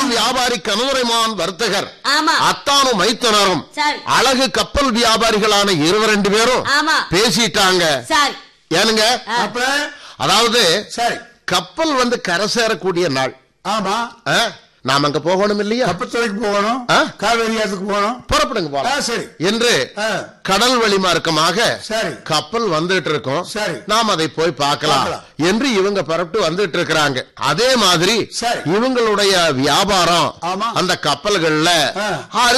வியாபாரி கனதுரைமான் வர்த்தகர் ஆமா அத்தானும் மைத்தனரும் சரி அழகு கப்பல் வியாபாரிகளான இருவர் ரெண்டு பேரும் ஆமா பேசிட்டாங்க சரி ஏனுங்க ஆ. அப்ப அதாவது சரி கப்பல் வந்து கரை சேரக்கூடிய நாள் ஆமா ஆ? நாம் அங்க போகணும் இல்லையா கப்பத்துறைக்கு போகணும் ஆ? காவேரி ஆத்துக்கு போகணும் புறப்படுங்க ஆ, போலாம் சரி என்று ஆ, கடல் வழி மார்க்கமாக சரி கப்பல் வந்துட்டு இருக்கோம் சரி. நாம் அதை போய் பார்க்கலாம் பார்க்கலாம். என்று இவங்க புறப்பட்டு வந்துட்டு இருக்கிறாங்க அதே மாதிரி சரி. இவங்களுடைய வியாபாரம் ஆமா. அந்த கப்பல்கள்ல ஆ. ஆறு